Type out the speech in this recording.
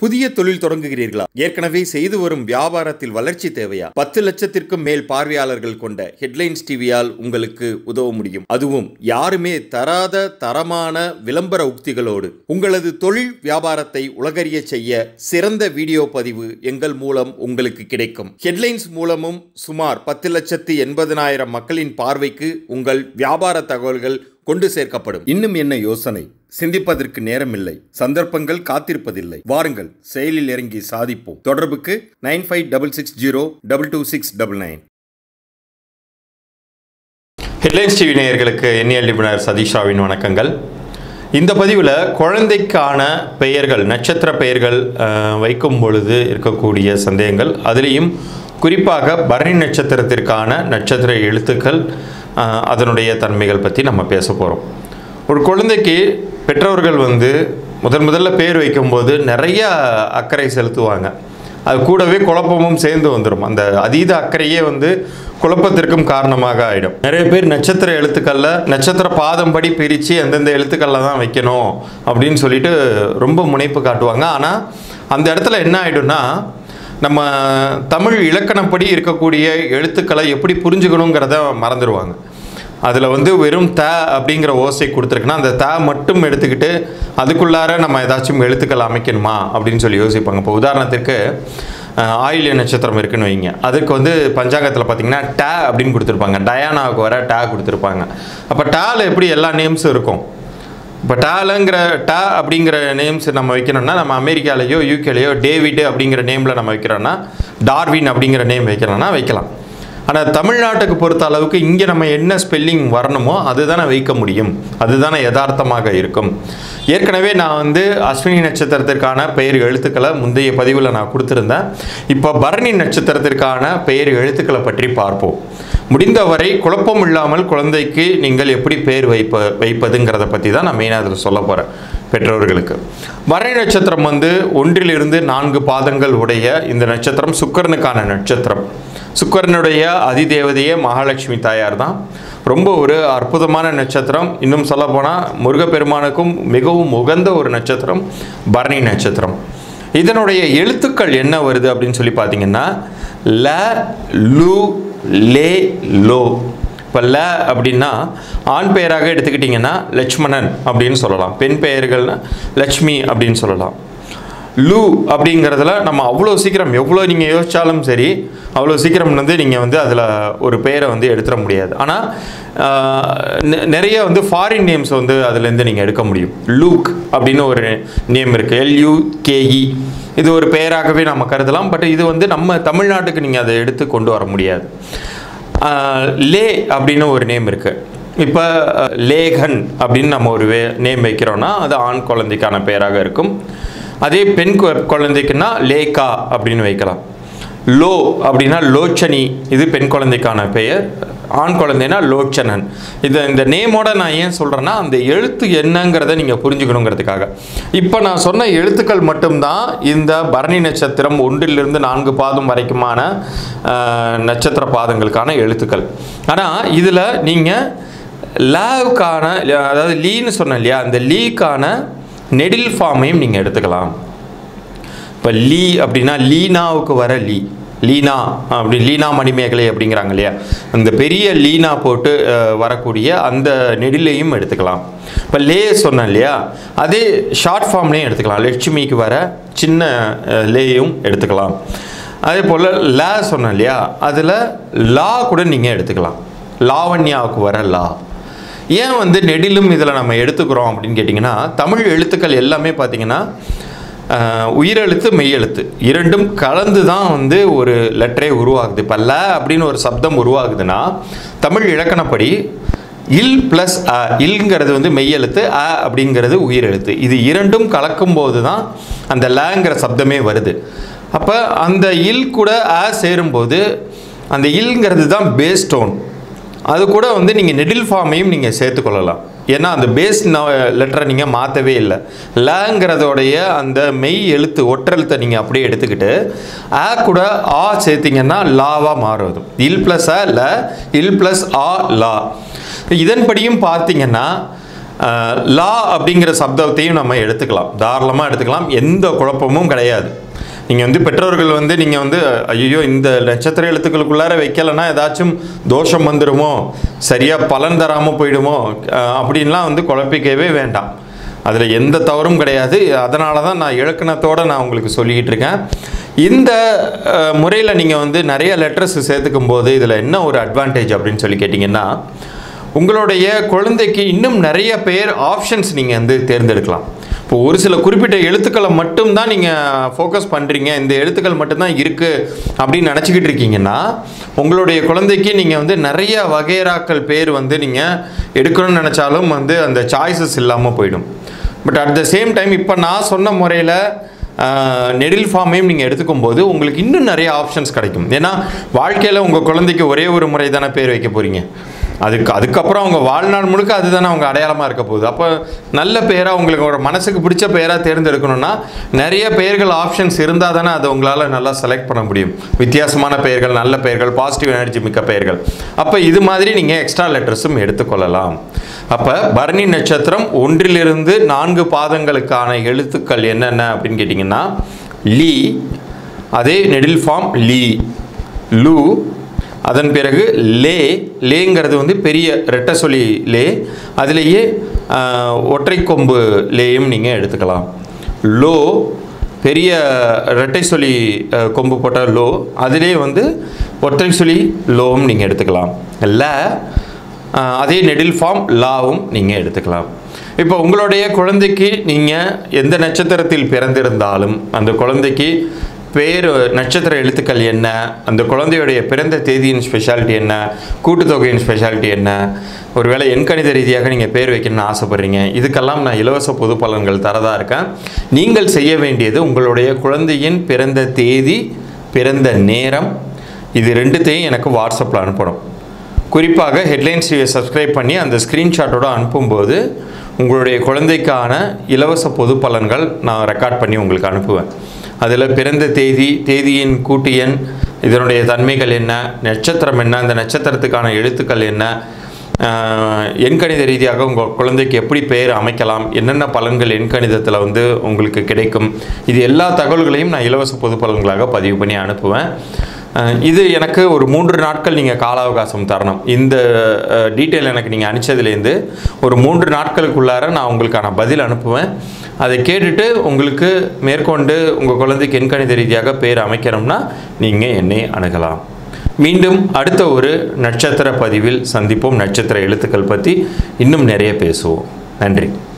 புதிய தொழில் தொடங்குகிறீர்களா ஏற்கனவே செய்து வரும் வியாபாரத்தில் வளர்ச்சி தேவையா பத்து லட்சத்திற்கும் மேல் பார்வையாளர்கள் கொண்ட ஹெட்லைன்ஸ் டிவியால் உங்களுக்கு உதவ முடியும் அதுவும் யாருமே தராத தரமான விளம்பர உக்திகளோடு உங்களது தொழில் வியாபாரத்தை உலகறிய செய்ய சிறந்த வீடியோ பதிவு எங்கள் மூலம் உங்களுக்கு கிடைக்கும் ஹெட்லைன்ஸ் மூலமும் சுமார் பத்து லட்சத்து எண்பதனாயிரம் மக்களின் பார்வைக்கு உங்கள் வியாபார தகவல்கள் கொண்டு சேர்க்கப்படும் இன்னும் என்ன யோசனை சிந்திப்பதற்கு நேரமில்லை சந்தர்ப்பங்கள் காத்திருப்பதில்லை வாருங்கள் செயலில் இறங்கி சாதிப்போம் தொடர்புக்கு nine five double six zero double two six double nine headlines TV நேயர்களுக்கு எண்ணியல் நிபுணர் சதீஷ் ராவின் வணக்கங்கள் இந்த பதிவில் குழந்தைக்கான பெயர்கள் நட்சத்திர பெயர்கள் அஹ், வைக்கும் பொழுது இருக்கக்கூடிய சந்தேகங்கள் அதுலேயும் குறிப்பாக பரணி நட்சத்திரத்திற்கான நட்சத்திர எழுத்துக்கள் அஹ், அதனுடைய தன்மைகள் பற்றி நம்ம பேச போகிறோம் ஒரு குழந்தைக்கு பெற்றோர்கள் வந்து முதன் முதல்ல பேர் வைக்கும்போது நிறைய அக்கறை செலுத்துவாங்க அது கூடவே குழப்பமும் சேர்ந்து வந்துடும் அந்த அதீத அக்கறையே வந்து குழப்பத்திற்கும் காரணமாக ஆயிடும் நிறைய பேர் நட்சத்திர எழுத்துக்கள்ல நட்சத்திர பாதம் படி பிரித்து எந்தெந்த எழுத்துக்களில் தான் வைக்கணும் அப்படின்னு சொல்லிட்டு ரொம்ப முனைப்பு காட்டுவாங்க ஆனால் அந்த இடத்துல என்ன ஆயிடும்னா நம்ம தமிழ் இலக்கணப்படி இருக்கக்கூடிய எழுத்துக்களை எப்படி புரிஞ்சுக்கணுங்கிறத மறந்துடுவாங்க அதில் வந்து வெறும் த அப்படிங்கிற ஓசை கொடுத்துருக்குன்னா அந்த த மட்டும் எடுத்துக்கிட்டு அதுக்குள்ளார நம்ம ஏதாச்சும் எழுத்துக்கள் அமைக்கணுமா அப்படின்னு சொல்லி யோசிப்பாங்க இப்போ உதாரணத்திற்கு அஹ், ஆயில்ய நட்சத்திரம் இருக்குன்னு வைங்க அதுக்கு வந்து பஞ்சாங்கத்தில் பார்த்தீங்கன்னா ட அப்படின்னு கொடுத்துருப்பாங்க டயானாவுக்கு வர ட கொடுத்துருப்பாங்க அப்போ டால எப்படி எல்லா நேம்ஸும் இருக்கும் இப்போ டாலுங்கிற டா அப்படிங்கிற நேம்ஸ் நம்ம வைக்கணும்னா நம்ம அமெரிக்காலேயோ யூகேலையோ டேவிட் அப்படிங்கிற நேமில் நம்ம வைக்கிறோன்னா டார்வின் அப்படிங்கிற நேம் வைக்கிறோம்னா வைக்கலாம் ஆனால் தமிழ்நாட்டுக்கு பொறுத்த அளவுக்கு இங்கே நம்ம என்ன ஸ்பெல்லிங் வரணுமோ அதுதானே வைக்க முடியும் அதுதானே யதார்த்தமாக இருக்கும் ஏற்கனவே நான் வந்து அஸ்வினி நட்சத்திரத்திற்கான பெயர் எழுத்துக்களை முந்தைய பதிவில் நான் கொடுத்துருந்தேன் இப்போ பரணி நட்சத்திரத்திற்கான பெயர் எழுத்துக்களை பற்றி பார்ப்போம் முடிந்தவரை குழப்பம் இல்லாமல் குழந்தைக்கு நீங்கள் எப்படி பேர் வைப்ப வைப்பதுங்கிறத பற்றி தான் நான் மெயினாக அதில் சொல்ல போகிறேன் பெற்றோர்களுக்கு வரை நட்சத்திரம் வந்து ஒன்றிலிருந்து நான்கு பாதங்கள் உடைய இந்த நட்சத்திரம் சுக்கரனுக்கான நட்சத்திரம் சுக்கரனுடைய அதிதேவதையே மகாலட்சுமி தாயார் தான் ரொம்ப ஒரு அற்புதமான நட்சத்திரம் இன்னும் சொல்லப்போனால் முருகப்பெருமானுக்கும் மிகவும் உகந்த ஒரு நட்சத்திரம் பரணி நட்சத்திரம் இதனுடைய எழுத்துக்கள் என்ன வருது அப்படின்னு சொல்லி பார்த்தீங்கன்னா ல லு லே லோ இப்போ ல அப்படின்னா ஆண் பெயராக எடுத்துக்கிட்டிங்கன்னா லட்சுமணன் அப்படின்னு சொல்லலாம் பெண் பெயர்கள்னா லட்சுமி அப்படின்னு சொல்லலாம் லு அப்படிங்கிறதுல நம்ம அவ்வளோ சீக்கிரம் எவ்வளோ நீங்கள் யோசித்தாலும் சரி அவ்வளோ சீக்கிரம் வந்து நீங்கள் வந்து அதில் ஒரு பெயரை வந்து எடுத்துட முடியாது ஆனால் நிறைய வந்து ஃபாரின் நேம்ஸ் வந்து அதுலேருந்து நீங்கள் எடுக்க முடியும் லூக் அப்படின்னு ஒரு நேம் இருக்குது எல்யூகேஇ இது ஒரு பெயராகவே நம்ம கருதலாம் பட் இது வந்து நம்ம தமிழ்நாட்டுக்கு நீங்கள் அதை எடுத்து கொண்டு வர முடியாது ஆஹ் லே அப்படின்னு ஒரு நேம் இருக்குது இப்போ லேகன் அப்படின்னு நம்ம ஒரு வே நேம் வைக்கிறோன்னா அது ஆண் குழந்தைக்கான பெயராக இருக்கும் அதே பெண் கு- குழந்தைக்குன்னா லேகா அப்படின்னு வைக்கலாம் லோ அப்படின்னா லோச்சனி இது பெண் குழந்தைக்கான பெயர் ஆண் குழந்தைனா லோச்சனன் இது இந்த நேமோட நான் ஏன் சொல்கிறேன்னா அந்த எழுத்து என்னங்கிறத நீங்கள் புரிஞ்சுக்கணுங்கிறதுக்காக இப்போ நான் சொன்ன எழுத்துக்கள் மட்டும்தான் இந்த பரணி நட்சத்திரம் ஒன்றிலிருந்து நான்கு பாதம் வரைக்குமான ஆஹ், நட்சத்திர பாதங்களுக்கான எழுத்துக்கள் ஆனால் இதில் நீங்கள் லாவுக்கான அதாவது லீன்னு சொன்னேன் இல்லையா அந்த லீக்கான நெடில் ஃபார்மையும் நீங்கள் எடுத்துக்கலாம் இப்போ லீ அப்படின்னா லீனாவுக்கு வர லீ லீனா அப்படி லீனா மணிமேகலை அப்படிங்கிறாங்க இல்லையா அந்த பெரிய லீனா போட்டு அஹ், வரக்கூடிய அந்த நெடிலையும் எடுத்துக்கலாம் இப்போ லே சொன்னேன் இல்லையா அதே ஷார்ட் ஃபார்ம்லேயும் எடுத்துக்கலாம் லட்சுமிக்கு வர சின்ன அஹ், லேயும் எடுத்துக்கலாம் அதே போல் லா சொன்னேன் இல்லையா அதில் லா கூட நீங்கள் எடுத்துக்கலாம் லாவண்யாவுக்கு வர லா ஏன் வந்து நெடிலும் இதில் நம்ம எடுத்துக்கிறோம் அப்படின்னு கேட்டிங்கன்னா தமிழ் எழுத்துக்கள் எல்லாமே பார்த்தீங்கன்னா ஆஹ், உயிரெழுத்து மெய்யெழுத்து இரண்டும் கலந்து தான் வந்து ஒரு லெட்டரே உருவாகுது இப்போ ல அப்படின்னு ஒரு சப்தம் உருவாகுதுன்னா தமிழ் இலக்கணப்படி இல் ப்ளஸ் அ இல்ங்கிறது வந்து மெய்யெழுத்து அ அப்படிங்கிறது உயிரெழுத்து இது இரண்டும் கலக்கும்போது தான் அந்த லங்கிற சப்தமே வருது அப்போ அந்த இல் கூட அ சேரும்போது அந்த இல்ங்கிறது தான் பேஸ் டோன் அது கூட வந்து நீங்கள் நெடில் ஃபார்மையும் நீங்கள் சேர்த்துக்கொள்ளலாம் ஏன்னா அந்த பேஸ் லெட்டரை நீங்கள் மாற்றவே இல்லை லங்கிறதோடைய அந்த மெய் எழுத்து ஒற்றெழுத்தை நீங்கள் அப்படியே எடுத்துக்கிட்டு ஆ கூட ஆ சேர்த்திங்கன்னா லாவாக மாறும் இல் ப்ளஸ் அ ல இல் ப்ளஸ் ஆ லா இதன்படியும் பார்த்தீங்கன்னா அஹ், லா அப்படிங்கிற சப்தத்தையும் நம்ம எடுத்துக்கலாம் தாராளமாக எடுத்துக்கலாம் எந்த குழப்பமும் கிடையாது நீங்கள் வந்து பெற்றோர்கள் வந்து நீங்கள் வந்து ஐயோ இந்த நட்சத்திர எழுத்துக்களுக்குள்ளார வைக்கலைன்னா ஏதாச்சும் தோஷம் வந்துடுமோ சரியாக பலன் தராமல் போயிடுமோ அஹ், அப்படின்லாம் வந்து குழப்பிக்கவே வேண்டாம் அதில் எந்த தவறும் கிடையாது அதனால தான் நான் இலக்கணத்தோடு நான் உங்களுக்கு சொல்லிக்கிட்டு இருக்கேன் இந்த முறையில் நீங்கள் வந்து நிறைய லெட்டர்ஸ் சேர்த்துக்கும் போது இதில் என்ன ஒரு அட்வான்டேஜ் அப்படின்னு சொல்லி கேட்டிங்கன்னா உங்களுடைய குழந்தைக்கு இன்னும் நிறைய பேர் ஆப்ஷன்ஸ் நீங்கள் வந்து தேர்ந்தெடுக்கலாம் இப்போ ஒரு சில குறிப்பிட்ட எழுத்துக்களை மட்டும்தான் நீங்கள் ஃபோக்கஸ் பண்ணுறீங்க இந்த எழுத்துக்கள் மட்டும்தான் இருக்குது அப்படின்னு நினச்சிக்கிட்டு இருக்கீங்கன்னா உங்களுடைய குழந்தைக்கு நீங்கள் வந்து நிறைய வகைராக்கள் பேர் வந்து நீங்கள் எடுக்கணும்னு நினச்சாலும் வந்து அந்த சாய்ஸஸ் இல்லாமல் போயிடும் but at the same time இப்போ நான் சொன்ன முறையில் நெடில் ஃபார்மையும் நீங்கள் எடுத்துக்கும் போது உங்களுக்கு இன்னும் நிறைய ஆப்ஷன்ஸ் கிடைக்கும் ஏன்னா வாழ்க்கையில் உங்கள் குழந்தைக்கு ஒரே ஒரு முறை தானே பேர் வைக்க போகிறீங்க அதுக்கு அதுக்கப்புறம் அவங்க வாழ்நாள் முழுக்க அதுதானே அவங்க அடையாளமாக இருக்க போகுது அப்போ நல்ல பேராக உங்களுக்கு ஒரு மனசுக்கு பிடிச்ச பேராக தேர்ந்தெடுக்கணும்னா நிறைய பெயர்கள் ஆப்ஷன்ஸ் இருந்தால் தானே அதை உங்களால் நல்லா செலக்ட் பண்ண முடியும் வித்தியாசமான பெயர்கள் நல்ல பெயர்கள் பாசிட்டிவ் எனர்ஜி மிக்க பெயர்கள் அப்போ இது மாதிரி நீங்கள் எக்ஸ்ட்ரா லெட்டர்ஸும் எடுத்துக்கொள்ளலாம் அப்போ பரணி நட்சத்திரம் ஒன்றிலிருந்து நான்கு பாதங்களுக்கான எழுத்துக்கள் என்னென்ன அப்படின்னு கேட்டிங்கன்னா லீ அதே நெடில் ஃபார்ம் லீ லூ அதன் பிறகு லே லேங்கிறது வந்து பெரிய ரெட்டை சொல்லி லே அதுலேயே ஆஹ், ஒற்றை கொம்பு லேயும் நீங்கள் எடுத்துக்கலாம் லோ பெரிய ரெட்டை சொல்லி ஆஹ், கொம்பு போட்ட லோ அதிலே வந்து ஒற்றை சொல்லி லோவும் நீங்கள் எடுத்துக்கலாம் ல ஆஹ், அதே நெடில் ஃபார்ம் லாவும் நீங்கள் எடுத்துக்கலாம் இப்போ உங்களுடைய குழந்தைக்கு நீங்கள் எந்த நட்சத்திரத்தில் பிறந்திருந்தாலும் அந்த குழந்தைக்கு பேர் நட்சத்திர எழுத்துக்கள் என்ன அந்த குழந்தையுடைய பிறந்த தேதியின் ஸ்பெஷாலிட்டி என்ன கூட்டுத்தொகையின் ஸ்பெஷாலிட்டி என்ன ஒருவேளை எண்கணித ரீதியாக நீங்கள் பேர் வைக்கணும்னு ஆசைப்படுறீங்க இதுக்கெல்லாம் நான் இலவச பொது பலன்கள் தரதா இருக்கேன் நீங்கள் செய்ய வேண்டியது உங்களுடைய குழந்தையின் பிறந்த தேதி பிறந்த நேரம் இது ரெண்டுத்தையும் எனக்கு வாட்ஸ்அப்பில் அனுப்பணும் குறிப்பாக ஹெட்லைன்ஸ் டிவியை சப்ஸ்கிரைப் பண்ணி அந்த ஸ்க்ரீன்ஷாட்டோட அனுப்பும்போது உங்களுடைய குழந்தைக்கான இலவச பொது பலன்கள் நான் ரெக்கார்ட் பண்ணி உங்களுக்கு அனுப்புவேன் அதில் பிறந்த தேதி தேதியின் கூட்டு எண் இதனுடைய தன்மைகள் என்ன நட்சத்திரம் என்ன அந்த நட்சத்திரத்துக்கான எழுத்துக்கள் என்ன ஆஹ், எண்கணித ரீதியாக உங்கள் குழந்தைக்கு எப்படி பெயர் அமைக்கலாம் என்னென்ன பலன்கள் எண்கணிதத்தில் வந்து உங்களுக்கு கிடைக்கும் இது எல்லா தகவல்களையும் நான் இலவச பொது பலன்களாக பதிவு பண்ணி அனுப்புவேன் அஹ் இது எனக்கு ஒரு மூன்று நாட்கள் நீங்கள் கால அவகாசம் தரணும் இந்த டீட்டெயில் எனக்கு நீங்கள் அனுப்பிச்சதுலேருந்து ஒரு மூன்று நாட்களுக்குள்ளார நான் உங்களுக்கான பதில் அனுப்புவேன் அதை கேட்டுட்டு உங்களுக்கு மேற்கொண்டு உங்கள் குழந்தைக்கு எண்கணித ரீதியாக பேர் அமைக்கணும்னா நீங்கள் என்னை அணுகலாம் மீண்டும் அடுத்த ஒரு நட்சத்திர பதிவில் சந்திப்போம் நட்சத்திர எழுத்துக்கள் பற்றி இன்னும் நிறைய பேசுவோம் நன்றி